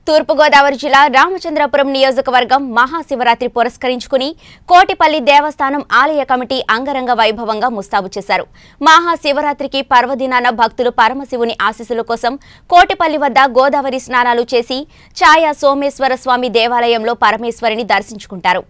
తూర్పుగోదావరి జిల్లా రామచంద్రపురం నియోజకవర్గం మహాశివరాత్రి పురస్కరించుకుని కోటిపల్లి దేవస్థానం ఆలయ కమిటీ అంగరంగ వైభవంగా ముస్తాబు చేశారు మహాశివరాత్రికి పర్వదినాన భక్తులు పరమశివుని ఆశీస్సుల కోసం కోటిపల్లి వద్ద గోదావరి స్నానాలు చేసి ఛాయా సోమేశ్వర స్వామి దేవాలయంలో పరమేశ్వరిని దర్శించుకుంటారు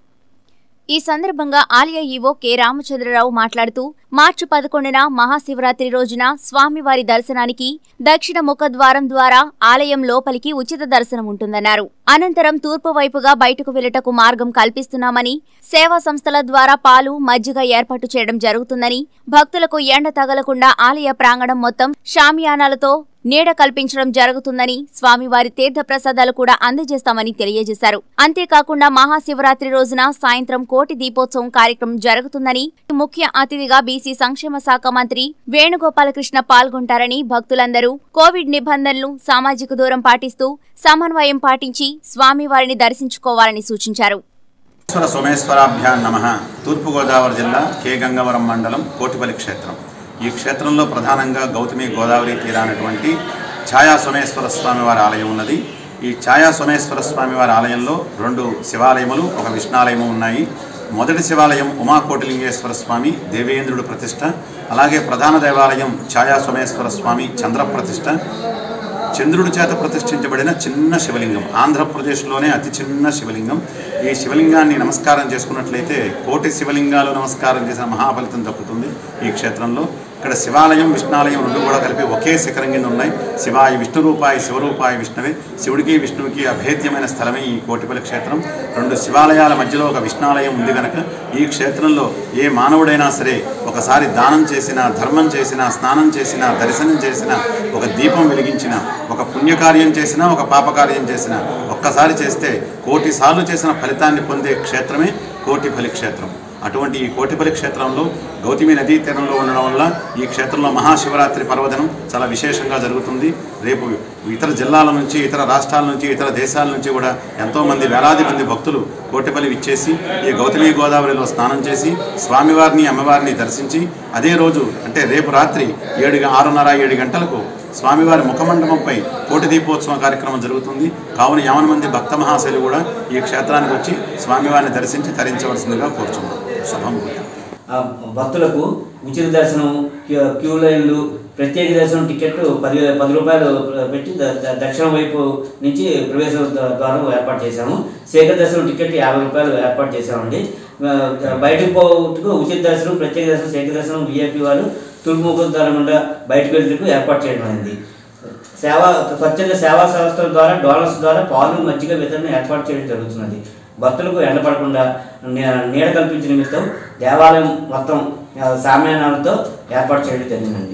ఈ సందర్భంగా ఆలయ ఈవో కె రామచంద్రరావు మాట్లాడుతూ మార్చి పదకొండున మహాశివరాత్రి రోజున స్వామివారి దర్శనానికి దక్షిణ ముఖద్వారం ద్వారా ఆలయం లోపలికి ఉచిత దర్శనం ఉంటుందన్నారు అనంతరం తూర్పు వైపుగా బయటకు వెళ్లటకు మార్గం కల్పిస్తున్నామని సేవా సంస్థల ద్వారా పాలు మజ్జిగ ఏర్పాటు చేయడం జరుగుతుందని భక్తులకు ఎండ తగలకుండా ఆలయ ప్రాంగణం మొత్తం షామియానాలతో నీడ కల్పించడం జరుగుతుందని స్వామివారి తీర్థ ప్రసాదాలు కూడా అందజేస్తామని తెలియజేశారు అంతేకాకుండా మహాశివరాత్రి రోజున సాయంత్రం కోటి దీపోత్సవం కార్యక్రమం జరుగుతుందని ముఖ్య అతిథిగా బీసీ సంక్షేమ శాఖ మంత్రి వేణుగోపాలకృష్ణ పాల్గొంటారని భక్తులందరూ కోవిడ్ నిబంధనలు సామాజిక దూరం పాటిస్తూ సమన్వయం పాటించి స్వామివారిని దర్శించుకోవాలని సూచించారు ఈశ్వర సోమేశ్వరాభ్యాం నమ తూర్పుగోదావరి జిల్లా కే గంగవరం మండలం కోటిపల్లి క్షేత్రం ఈ క్షేత్రంలో ప్రధానంగా గౌతమి గోదావరి తీరానటువంటి ఛాయా సోమేశ్వర స్వామి వారి ఆలయం ఉన్నది ఈ ఛాయా సోమేశ్వర స్వామి వారి ఆలయంలో రెండు శివాలయములు ఒక విష్ణాలయము ఉన్నాయి మొదటి శివాలయం ఉమాకోటిలింగేశ్వర స్వామి దేవేంద్రుడు ప్రతిష్ట అలాగే ప్రధాన దేవాలయం ఛాయా సోమేశ్వర స్వామి చంద్ర ప్రతిష్ట చంద్రుడి చేత ప్రతిష్ఠించబడిన చిన్న శివలింగం ఆంధ్రప్రదేశ్లోనే అతి చిన్న శివలింగం ఈ శివలింగాన్ని నమస్కారం చేసుకున్నట్లయితే కోటి శివలింగాలు నమస్కారం చేసిన మహాఫలితం దక్కుతుంది ఈ క్షేత్రంలో ఇక్కడ శివాలయం విష్ణాలయం రెండు కూడా కలిపి ఒకే శిఖరం కింద ఉన్నాయి శివాయి విష్ణు రూపాయి శివరూపాయి విష్ణువే శివుడికి విష్ణువుకి అభేద్యమైన స్థలమే ఈ కోటిపల్లి క్షేత్రం రెండు శివాలయాల మధ్యలో ఒక విష్ణాలయం ఉంది కనుక ఈ క్షేత్రంలో ఏ మానవుడైనా సరే ఒకసారి దానం చేసిన ధర్మం చేసిన స్నానం చేసిన దర్శనం చేసిన ఒక దీపం వెలిగించిన ఒక పుణ్యకార్యం చేసినా ఒక పాపకార్యం చేసిన ఒక్కసారి చేస్తే కోటి సార్లు చేసిన ఫలితాన్ని పొందే క్షేత్రమే కోటిపల్లి క్షేత్రం అటువంటి ఈ కోటిపల్లి క్షేత్రంలో గౌతమి నదీ తీరంలో ఉండడం వల్ల ఈ క్షేత్రంలో మహాశివరాత్రి పర్వదినం చాలా విశేషంగా జరుగుతుంది రేపు ఇతర జిల్లాల నుంచి ఇతర రాష్ట్రాల నుంచి ఇతర దేశాల నుంచి కూడా ఎంతోమంది వేలాది మంది భక్తులు కోటిపల్లి విచ్చేసి ఈ గౌతమి గోదావరిలో స్నానం చేసి స్వామివారిని అమ్మవారిని దర్శించి అదే రోజు అంటే రేపు రాత్రి ఏడు గ- ఆరున్నర ఏడు గంటలకు స్వామివారి ముఖమండపంపై కోటి దీపోత్సవ కార్యక్రమం జరుగుతుంది కావున యావన మంది భక్త మహాశైలు కూడా ఈ క్షేత్రానికి వచ్చి స్వామివారిని దర్శించి తరించవలసిందిగా కోరుచున్నాం శుభం భూయాత్. ఆ భక్తులకు ఉచిత దర్శనం క్యూ క్యూ లైన్లు ప్రత్యేక దర్శనం టికెట్ పది పది రూపాయలు పెట్టి ద- ద- దక్షిణ వైపు నుంచి ప్రవేశ ద- ద్వారం ఏర్పాటు చేశాము శేఖర దర్శనం టికెట్ యాభై రూపాయలు ఏర్పాటు చేశామండి ఆ, బయటకు పోటుకు ఉచిత దర్శనం ప్రత్యేక దర్శనం శేఖర దర్శనం విఐపి వారు తూర్పు ముఖ ద్వారం గుండా బయటకు వెళ్ళేందుకు ఏర్పాటు చేయడం అయింది సేవా స్వచ్ఛంద సేవా సంస్థల ద్వారా డోనర్స్ ద్వారా పాలు మజ్జిగ వితరణ ఏర్పాటు చేయడం జరుగుతున్నది భక్తులకు ఎండపడకుండా నీ- నీడ కల్పించిన నిమిత్తం దేవాలయం మొత్తం ఆ, సామ్యానాలతో ఏర్పాటు చేయడం జరిగిందండి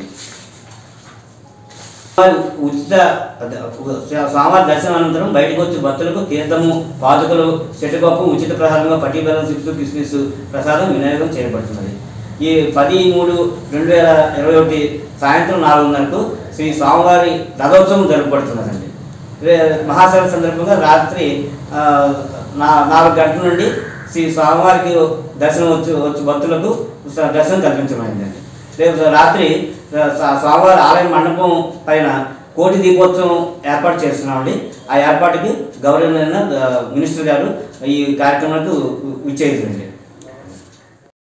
ఉచిత స్వామివారి దర్శనం అనంతరం బయటకు వచ్చి భక్తులకు తీర్థము పాదుకలు శటగొప్ప ఉచిత ప్రసాదంగా పట్టిబెల్లం సిప్స్ కిస్మిస్ ప్రసాదం వినియోగం చేయబడుతున్నది ఈ పది మూడు రెండు వేల ఇరవై ఒకటి సాయంత్రం నాలుగున్నరకు శ్రీ స్వామివారి రథోత్సవం జరపబడుతున్నదండి రే- మహాశివ సందర్భంగా రాత్రి ఆ, నా- నాలుగు గంటల నుండి శ్రీ స్వామివారికి దర్శనం వచ్చి వచ్చి భక్తులకు స- దర్శనం కల్పించమైందండి రేపు రాత్రి ఆ, స్వా- స్వామివారి ఆలయ మండపం పైన కోటి దీపోత్సవం ఏర్పాటు చేస్తున్నామండి ఆ ఏర్పాటుకి గవర్నర్ మినిస్టర్ గారు ఈ కార్యక్రమానికి విచ్చేసిందండి